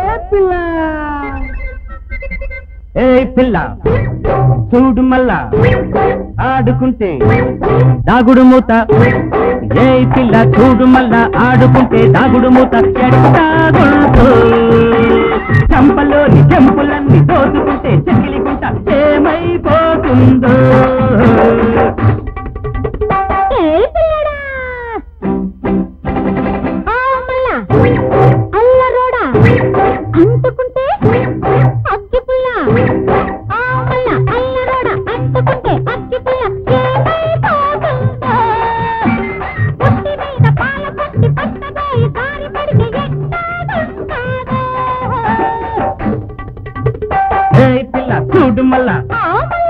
పిల్ల ఏ పిల్ల చూడు మళ్ళా ఆడుకుంటే దాగుడు మూత ఏ పిల్ల చూడు మళ్ళా ఆడుకుంటే దాగుడు మూత ఎట్టాగుంటూ చంపలోని చెంపులన్నీ దోచుకుంటే చెక్కిలికుంట ఏమైపోతుందో ఏ పిల్లడా ఆమల అల్లరోడా అంటుకుంటే అగ్గి పుల్ల ఆమల అల్లరోడా అంటుకుంటే అగ్గి పుల్ల ఏమైపోతుందో పుట్టి మీద పాల పట్టి పట్టబోయి దారి పడితే ఎట్టాగుంటాదో ఏ పిల్ల చూడు మళ్ళా ఆమల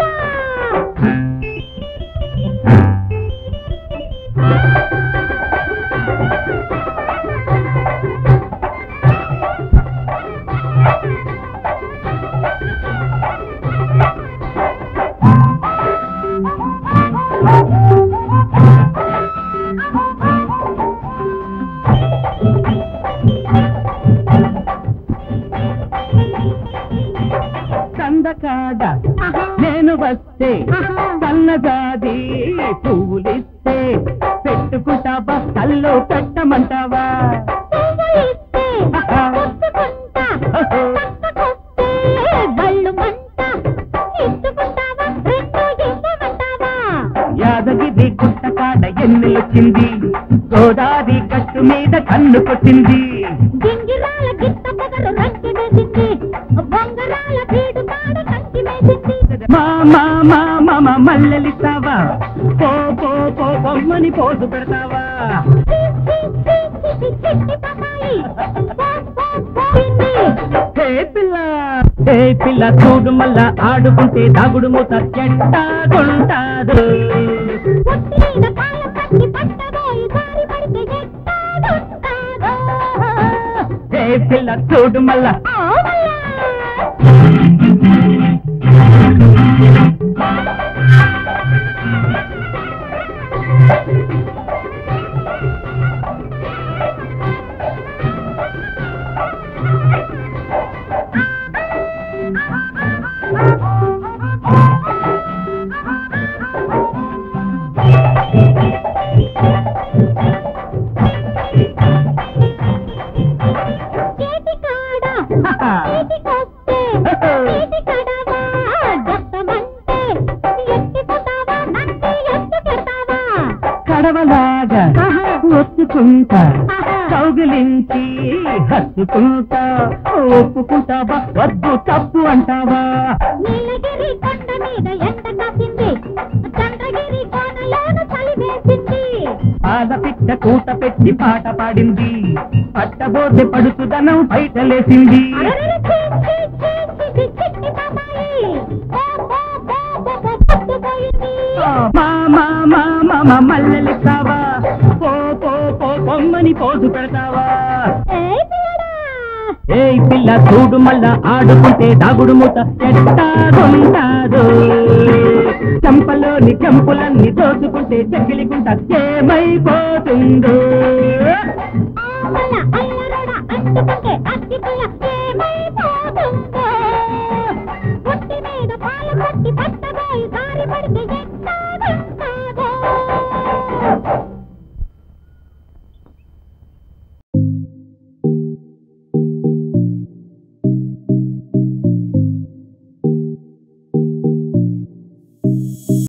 కందకాడ ఆహా. నేను వస్తే ఆహా. సన్నజాది పువ్వులిస్తే పెట్టుకుంటావా కల్లో పెట్టమంటావా పువ్వులిస్తే పుచ్చుకుంటా, పక్కకొస్తే బళ్ళు మంట. ఇచ్చుకుంటావా, రెండు ఇవ్వమంటావా? యాదగిరి గుట్టకాడ ఎన్నెలొచ్చింది గోదావరి కట్టు మీద కన్ను కొట్టింది గింగిరాల గిట్ట పొగరు రంకి వేసింది బొంగరాల బీడు కాడ కంకి వేసింది మా మా మా మామ మల్లెలిస్తావా పో పో పో బొమ్మని పోసు పెడతావా చి, చి, చి, చి, చి, చిట్టి పాపాయి. పో, పో, పోయింది. హే పిల్ల హే పిల్ల చూడు మళ్ళా ఆడుకుంటే దాగుడు మూత ఎట్టాగుంటాదు ఒట్టి మీద పాల పట్టి పట్టబోయి దారి పడితే ఎట్టాగుంటాదో? హే పిల్ల చూడు మళ్ళా ఆమలా. చేతి కాడ చేతికొస్తే చేతి కడవా దత్తమంటే ఎత్తిపోతావా నన్ను ఎత్తు పెడతావా కడవలాగా ఒత్తుకుంటా కౌగిలించి హత్తుకుంటా ఒప్పుకుంటావా వద్దు తప్పు అంటావా నీలగిరి కొండ మీద ఎండ కాసింది చంద్రగిరి కోనలోను చలి వేసింది పాదపిట్ట కూట పెట్టి పాట పాడింది పట్టబోతే పడుతుదనం బయటలేసింది అరెరెరె ఛీ, ఛీ, ఛీ, ఛీ, ఛీ, చిట్టి బాబాయి. పో, పో, పో, పో, పో, పట్టుపోయింది. మా మా మా మామ మల్లెలిస్తావా పో పో పో బొమ్మని పోసు పెడతావా ఏయ్ పిల్లడా, ఏయ్ పిల్ల చూడు మళ్ళా ఆడుకుంటే దాగుడు మూత ఎట్టాగుంటాదు చెంపలోని చెంపులన్నీ దోచుకుంటే చెక్కిలికుంట ఏమైపోతుందో ఆమల అల్లరోడ అంటుకుంటే అగ్గి పుల్ల ఏమై